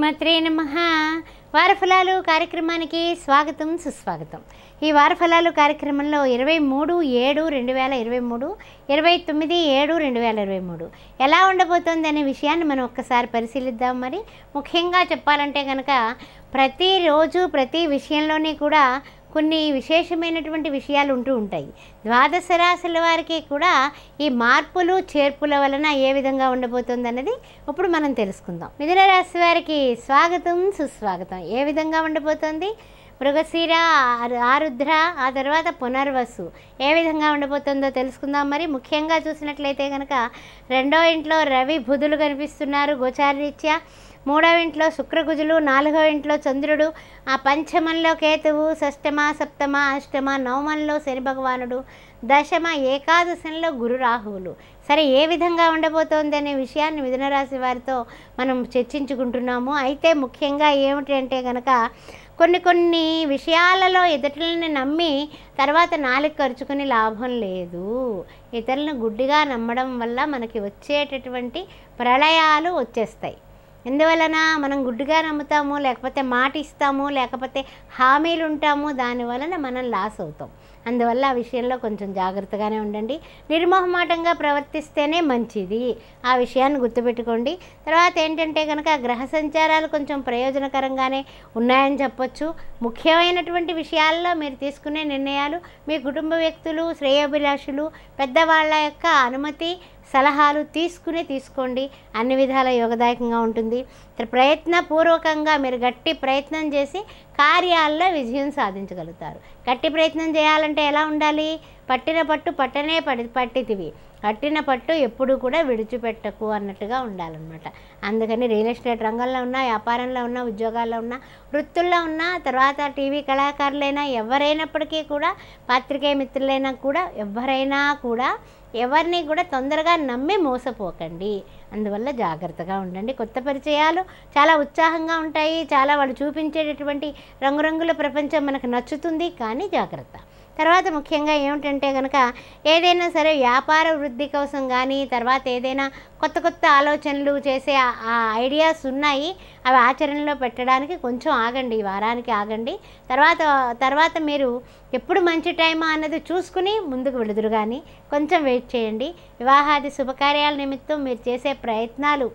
శ్రీమాత్రే నమ వారఫలాలు కార్యక్రమానికి స్వాగతం సుస్వాగతం ఈ వారఫలాలు కార్యక్రమంలో ఇరవై మూడు ఏడు రెండు వేల ఇరవై మూడు ఇరవై తొమ్మిది ఏడు రెండు వేల ఇరవై మూడు ఎలా ఉండబోతోంది అనే విషయాన్ని మనం ఒక్కసారి పరిశీలిద్దాం మరి ముఖ్యంగా చెప్పాలంటే కనుక ప్రతిరోజు ప్రతి విషయంలోని కూడా కొన్ని విశేషమైనటువంటి విషయాలు ఉంటూ ఉంటాయి ద్వాదశ రాశుల వారికి కూడా ఈ మార్పులు చేర్పుల వలన ఏ విధంగా ఉండబోతుంది అన్నది ఇప్పుడు మనం తెలుసుకుందాం మిథున రాశి వారికి స్వాగతం సుస్వాగతం ఏ విధంగా ఉండబోతోంది మృగశీర ఆరు- ఆరుద్ర ఆ తర్వాత పునర్వసు ఏ విధంగా ఉండబోతుందో తెలుసుకుందాం మరి ముఖ్యంగా చూసినట్లయితే కనుక రెండో ఇంట్లో రవి బుధులు కనిపిస్తున్నారు గోచారరీత్యా మూడవ ఇంట్లో శుక్రకుజులు నాలుగవ ఇంట్లో చంద్రుడు ఆ పంచమంలో కేతువు షష్టమ సప్తమ అష్టమ నవమంలో శని భగవానుడు దశమ ఏకాదశంలో గురు రాహువులు సరే ఏ విధంగా ఉండబోతోంది అనే విషయాన్ని మిథున రాశి వారితో మనం చర్చించుకుంటున్నాము అయితే ముఖ్యంగా ఏమిటి అంటే కనుక కొన్ని కొన్ని విషయాలలో ఎదుటిని నమ్మి తర్వాత నాలుగు ఖర్చుకుని లాభం లేదు ఇతరులను గుడ్డిగా నమ్మడం వల్ల మనకి వచ్చేటటువంటి ప్రళయాలు వచ్చేస్తాయి ఎందువలన మనం గుడ్డిగా నమ్ముతాము లేకపోతే మాట ఇస్తాము లేకపోతే హామీలు ఉంటాము దాని వలన మనం లాస్ అవుతాం అందువల్ల ఆ విషయంలో కొంచెం జాగ్రత్తగానే ఉండండి నిర్మోహమాటంగా ప్రవర్తిస్తేనే మంచిది ఆ విషయాన్ని గుర్తుపెట్టుకోండి తర్వాత ఏంటంటే కనుక గ్రహ సంచారాలు కొంచెం ప్రయోజనకరంగానే ఉన్నాయని చెప్పొచ్చు ముఖ్యమైనటువంటి విషయాల్లో మీరు తీసుకునే నిర్ణయాలు మీ కుటుంబ వ్యక్తులు శ్రేయోభిలాషులు పెద్దవాళ్ళ యొక్క అనుమతి సలహాలు తీసుకునే తీసుకోండి అన్ని విధాల యోగదాయకంగా ఉంటుంది త్ర- ప్రయత్నపూర్వకంగా మీరు గట్టి ప్రయత్నం చేసి కార్యాల్లో విజయం సాధించగలుగుతారు గట్టి ప్రయత్నం చేయాలంటే ఎలా ఉండాలి పట్టిన పట్టు పట్టనే పడి పట్టితివి కట్టిన పట్టు ఎప్పుడు కూడా విడిచిపెట్టకు అన్నట్టుగా ఉండాలన్నమాట అందుకని రియల్ ఎస్టేట్ రంగంలో ఉన్న వ్యాపారంలో ఉన్న ఉద్యోగాల్లో ఉన్న వృత్తుల్లో ఉన్న తర్వాత టీవీ కళాకారులైనా ఎవరైనప్పటికీ కూడా పాత్రికేయ మిత్రులైనా కూడా ఎవరైనా కూడా ఎవరిని కూడా తొందరగా నమ్మి మోసపోకండి అందువల్ల జాగ్రత్తగా ఉండండి కొత్త పరిచయాలు చాలా ఉత్సాహంగా ఉంటాయి చాలా వాళ్ళు చూపించేటటువంటి రంగురంగుల ప్రపంచం మనకు నచ్చుతుంది కానీ జాగ్రత్త తర్వాత ముఖ్యంగా ఏమిటంటే కనుక ఏదైనా సరే వ్యాపార వృద్ధి కోసం కానీ తర్వాత ఏదైనా కొత్త కొత్త ఆలోచనలు చేసే ఆ- ఆ ఐడియాస్ ఉన్నాయి అవి ఆచరణలో పెట్టడానికి కొంచెం ఆగండి ఈ వారానికి ఆగండి తర్వాత తర్వాత మీరు ఎప్పుడు మంచి టైం అన్నది చూసుకుని ముందుకు వెళుదురు కానీ కొంచెం వెయిట్ చేయండి వివాహాది శుభకార్యాల నిమిత్తం మీరు చేసే ప్రయత్నాలు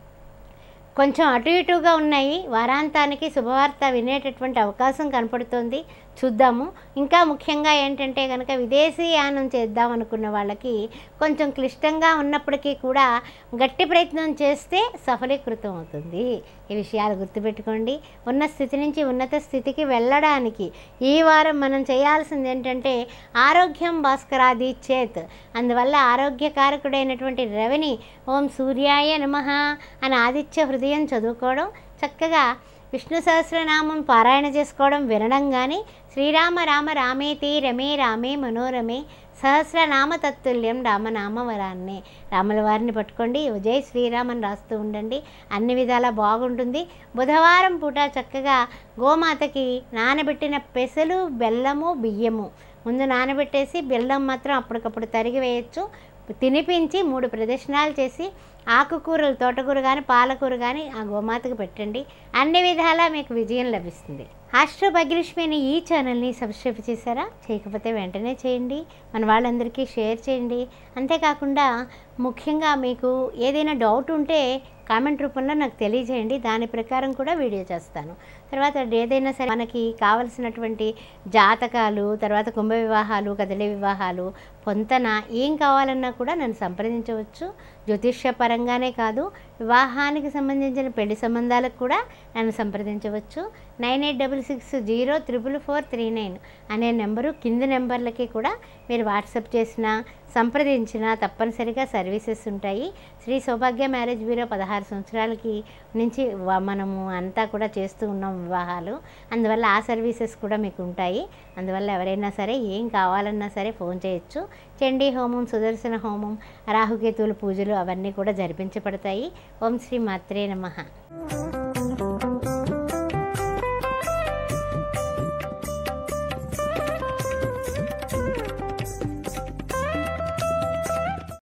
కొంచెం అటు ఇటుగా ఉన్నాయి వారాంతానికి శుభవార్త వినేటటువంటి అవకాశం కనపడుతోంది చూద్దాము ఇంకా ముఖ్యంగా ఏంటంటే కనుక విదేశీయానం చేద్దాం అనుకున్న వాళ్ళకి కొంచెం క్లిష్టంగా ఉన్నప్పటికీ కూడా గట్టి ప్రయత్నం చేస్తే సఫలీకృతం అవుతుంది ఈ విషయాలు గుర్తుపెట్టుకోండి ఉన్న స్థితి నుంచి ఉన్నత స్థితికి వెళ్ళడానికి ఈ వారం మనం చేయాల్సింది ఏంటంటే ఆరోగ్యం భాస్కరాది చేత్ అందువల్ల ఆరోగ్యకారకుడైనటువంటి రవిని ఓం సూర్యాయ నమః అని ఆదిత్య హృదయం చదువుకోవడం చక్కగా విష్ణు సహస్రనామం పారాయణ చేసుకోవడం వినడం కానీ శ్రీరామ రామ రామేతి రమే రామే మనోరమే సహస్రనామ తత్తుల్యం రామనామవరాన్నే రాముల వారిని పట్టుకోండి జై శ్రీరామని రాస్తూ ఉండండి అన్ని విధాలా బాగుంటుంది బుధవారం పూట చక్కగా గోమాతకి నానబెట్టిన పెసలు బెల్లము బియ్యము ముందు నానబెట్టేసి బెల్లం మాత్రం అప్పటికప్పుడు తరిగి వేయచ్చు తినిపించి మూడు ప్రదక్షిణాలు చేసి ఆకుకూరలు తోటకూర కానీ పాలకూర కానీ ఆ గోమాతకు పెట్టండి అన్ని విధాలా మీకు విజయం లభిస్తుంది ఆస్ట్రో భాగ్యలక్ష్మి ఈ ఛానల్ని సబ్స్క్రైబ్ చేశారా చేయకపోతే వెంటనే చేయండి మన వాళ్ళందరికీ షేర్ చేయండి అంతేకాకుండా ముఖ్యంగా మీకు ఏదైనా డౌట్ ఉంటే కామెంట్ రూపంలో నాకు తెలియజేయండి దాని ప్రకారం కూడా వీడియో చేస్తాను తర్వాత ఏదైనా సరే మనకి కావలసినటువంటి జాతకాలు తర్వాత కుంభ వివాహాలు కదలి వివాహాలు పొంతన ఏం కావాలన్నా కూడా నన్ను సంప్రదించవచ్చు జ్యోతిష్య పరంగానే కాదు వివాహానికి సంబంధించిన పెళ్లి సంబంధాలకు కూడా నన్ను సంప్రదించవచ్చు nine eight double six zero triple four three nine అనే నెంబరు కింది నెంబర్లకి కూడా మీరు వాట్సాప్ చేసినా సంప్రదించినా తప్పనిసరిగా సర్వీసెస్ ఉంటాయి శ్రీ సౌభాగ్య మ్యారేజ్ బ్యూరో పదహారు సంవత్సరాలకి నుంచి వ- మనము అంతా కూడా చేస్తూ ఉన్నాం వివాహాలు అందువల్ల ఆ సర్వీసెస్ కూడా మీకు ఉంటాయి అందువల్ల ఎవరైనా సరే ఏం కావాలన్నా సరే ఫోన్ చేయొచ్చు చండీ హోమం సుదర్శన హోమం రాహుకేతువుల పూజలు అవన్నీ కూడా జరిపించబడతాయి ఓం శ్రీ మాత్రే నమః